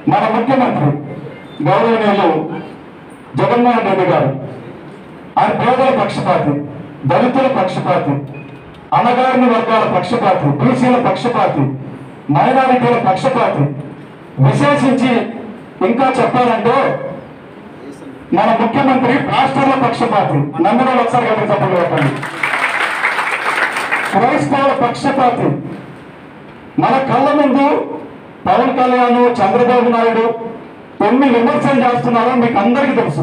మన ముఖ్యమంత్రి గౌరవనీయులు జగన్మోహన్ రెడ్డి గారు ఆయన పేదల పక్షపాతి దళితుల పక్షపాతి అణగారిన వర్గాల పక్షపాతి బీసీల పక్షపాతి మైనారిటీల పక్షపాతి విశేషించి ఇంకా చెప్పాలంటే మన ముఖ్యమంత్రి రాష్ట్రాల పక్షపాతి నమ్మిన ఒకసారి గట్టి చెప్పండి చెప్పండి క్రైస్తవుల పక్షపాతి మన కళ్ళ ముందు పవన్ కళ్యాణ్ చంద్రబాబు నాయుడు ఎన్ని విమర్శలు చేస్తున్నారో మీకు అందరికీ తెలుసు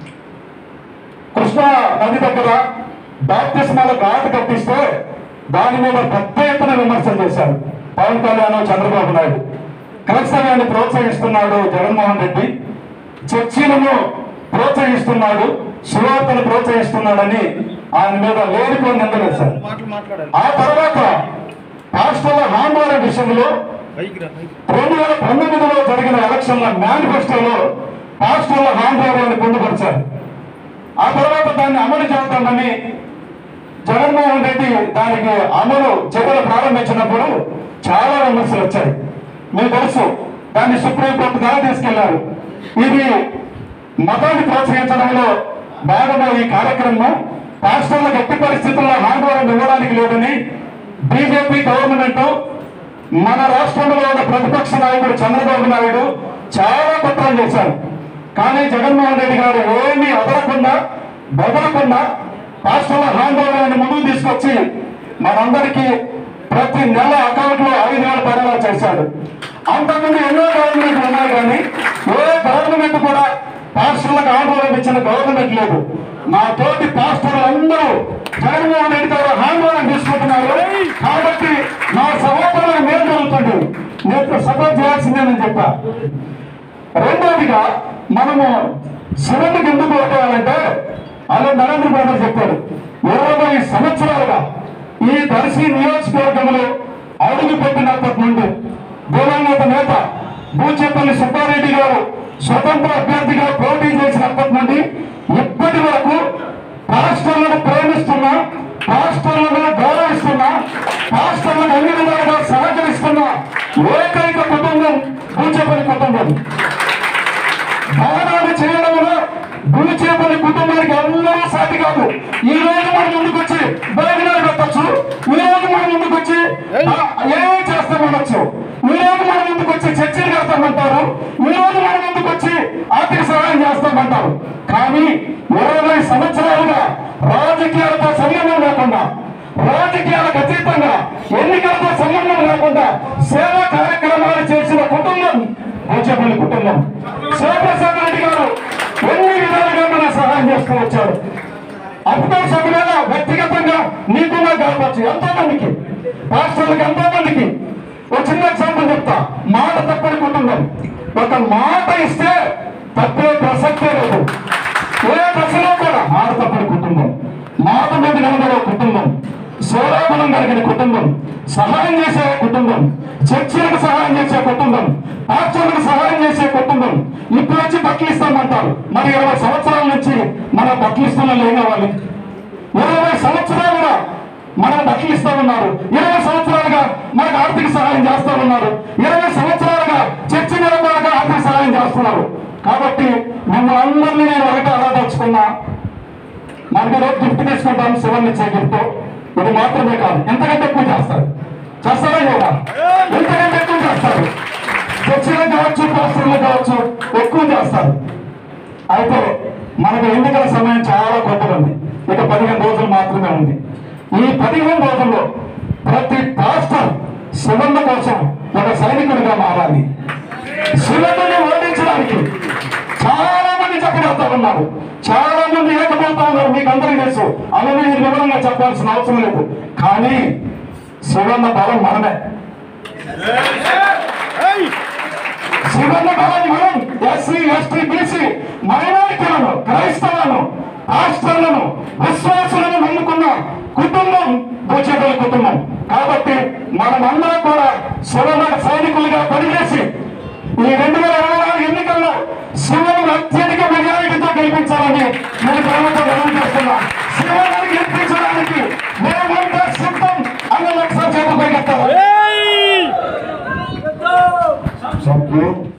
కృష్ణా నది దగ్గర బాప్తిస్మాల ఘాట్ కట్టిస్తే దాని మీద పెద్ద ఎత్తున విమర్శలు చేశారు పవన్ కళ్యాణ్ చంద్రబాబు నాయుడు క్రైస్తవ్యాన్ని ప్రోత్సహిస్తున్నాడు జగన్మోహన్ రెడ్డి చర్చీలను ప్రోత్సహిస్తున్నాడు సువార్తను ప్రోత్సహిస్తున్నాడని ఆయన మీద లేనిపోయి నిందలేశారు మాటలు మాట్లాడాలి ఆ తర్వాత రాష్ట్రంలో రామవారం విషయంలో పైకి రా పైకి రెండు వేల పంతొమ్మిదిలో జరిగిన ఎలక్షన్ల మేనిఫెస్టోలో రాష్ట్రంలో రామవారాన్ని పొందుపరిచారు ఆ తర్వాత దాన్ని అమలు చేద్దామని జగన్మోహన్ రెడ్డి దానికి అమలు చర్యలు ప్రారంభించినప్పుడు చాలా విమర్శలు వచ్చాయి మీకు తెలుసు దాన్ని సుప్రీంకోర్టు దాకా తీసుకెళ్లారు ఇది మతాన్ని ప్రోత్సహించడంలో భాగంగా ఈ కార్యక్రమం రాష్ట్రంలో గట్టి పరిస్థితుల్లో హాండవరం ఇవ్వడానికి లేదని బీజేపీ గవర్నమెంట్ మన రాష్ట్రంలో ఉన్న ప్రతిపక్ష నాయకుడు చంద్రబాబు నాయుడు చాలా కుట్రలు చేశారు కానీ జగన్మోహన్ రెడ్డి గారు ఏమీ అదలకుండా బదలకుండా రాష్ట్రంలో హాండవరాన్ని ముందుకు తీసుకొచ్చి మనందరికీ ప్రతి నెల అకౌంట్ లో ఐదు వేల పడేలా చేశాడు అంతకుముందు ఎన్నో గవర్నమెంట్ ఉన్నాయి కానీ ఏ గవర్నమెంట్ కూడా పాస్టర్లకు ఆందోళన ఇచ్చిన గవర్నమెంట్ లేదు మా తోటి పాస్టర్లు అందరూ జగన్మోహన్ రెడ్డి గారు ఆందోళన తీసుకుంటున్నారు కాబట్టి మా సహోదరులకు మేలు జరుగుతుంది నేను సపోర్ట్ చేయాల్సిందేనని చెప్పా రెండోదిగా మనము శివుడికి ఎందుకు ఓటేయాలంటే అలా నరేంద్ర మోడీ చెప్పాడు ఇరవై సంవత్సరాలుగా ఈ దర్శి నియోజకవర్గంలో అడుగు పెట్టినప్పటి నుండి దివంగత నేత బూచేపల్లి సుబ్బారెడ్డి గారు స్వతంత్ర అభ్యర్థిగా పోటీ చేసినప్పటి నుండి ఇప్పటి వరకు రాష్ట్రాలను ప్రేమిస్తున్నా రాష్ట్రాలను గౌరవిస్తున్నా రాష్ట్రాలను అన్ని విధాలుగా సహకరిస్తున్న ఏకైక కుటుంబం బూచేపల్లి కుటుంబం దానాలు చేయడంలో భూచేపల్లి కుటుంబానికి అందరూ సాటి కాదు ఈ రోజు మన ముందుకు వచ్చి భోజనాలు పెట్టచ్చు ఈ రోజు మన ముందుకు వచ్చి ఆ, ఏమేమి చేస్తామనొచ్చు ఈ రోజు మన ముందుకు వచ్చి చర్చలు చేస్తామంటారు ఈ రోజు మన ముందుకు వచ్చి ఆర్థిక సహాయం చేస్తామంటారు కానీ ఇరవై సంవత్సరాలుగా రాజకీయాలతో సంబంధం లేకుండా రాజకీయాలకు అతీతంగా ఎన్నికలతో సంబంధం లేకుండా సేవా కార్యక్రమాలు చేసిన కుటుంబం భూచేపల్లి కుటుంబం శివప్రసాద్ రెడ్డి గారు ఎన్ని విధాలుగా మన సహాయం చేస్తూ వచ్చారు అప్పుడే సమయంలో వ్యక్తిగతంగా నీకు నాకు కావచ్చు ఎంతో మందికి రాష్ట్రాలకు ఎంతో మందికి ఒక చిన్న ఎగ్జాంపుల్ చెప్తా మాట తప్పని కుటుంబం ఒక మాట ఇస్తే తప్పే ప్రసక్తే లేదు ఏ దశలో కూడా మాట తప్పని కుటుంబం మాట మీద నిలబడే కుటుంబం సోలాగుణం కలిగిన కుటుంబం సహాయం చేసే కుటుంబం చర్చలకు సహాయం చేసే కుటుంబం పాస్టర్లకు సహాయం చేసే కుటుంబం ఇప్పుడు వచ్చి బట్టలు ఇస్తామంటారు మరి ఇరవై సంవత్సరాల నుంచి మన బట్టలు ఇస్తున్న లేని వాళ్ళు ఇరవై సంవత్సరాలుగా మనం బట్టలు ఇస్తా ఉన్నారు ఇరవై సంవత్సరాలుగా మనకు ఆర్థిక సహాయం చేస్తా ఉన్నారు ఇరవై సంవత్సరాలుగా చర్చ నిలబడగా ఆర్థిక సహాయం చేస్తున్నారు కాబట్టి మిమ్మల్ని అందరినీ నేను ఒకటి ఆరాధించుకున్నా మనకి రోజు గిఫ్ట్ తీసుకుంటాం శివన్ ఇచ్చే గిఫ్ట్ ఇది మాత్రమే కాదు ఎంతకంటే ఎక్కువ చేస్తారు చేస్తారా లేదా ఎంతకంటే ఎక్కువ చేస్తారు చర్చలు కావచ్చు పాస్టర్లు కావచ్చు ఎక్కువ చేస్తారు అయితే మనకు ఎన్నికల సమయం చాలా కొత్తగా ఉంది ఇక పదిహేను రోజులు మాత్రమే ఉంది ఈ పదిహేను రోజుల్లో ప్రతి పాస్టర్ శివన్న కోసం ఒక సైనికుడిగా మారాలి శివన్నని ఓడించడానికి చాలా మంది చెప్పగలుగుతా ఉన్నారు చాలా మంది ఏకపోతా ఉన్నారు మీకు అందరికీ తెలుసు అలాగే నేను వివరంగా చెప్పాల్సిన అవసరం లేదు కానీ శివన్న బలం మనమే శివన్న బలం మనం ఎస్సీ ఎస్టీ బీసీ మైనారిటీలను క్రైస్తవులను రాష్ట్రాలను విశ్వాసులను నమ్ముకున్న కుటుంబం భూచేపల్లి కుటుంబం కాబట్టి మనమందరం కూడా శివన సైనికులుగా పనిచేసి ఈ రెండు వేల ఇరవై నాలుగు ఎన్నికల్లో శివను అత్యధిక మెజారిటీతో గెలిపించాలని నేను ప్రేమతో మనం చేస్తున్నా శివను గెలిపించడానికి మేమంతా సిద్ధం అన్న లక్ష్యం చేత పైకెత్తాలి Thank you.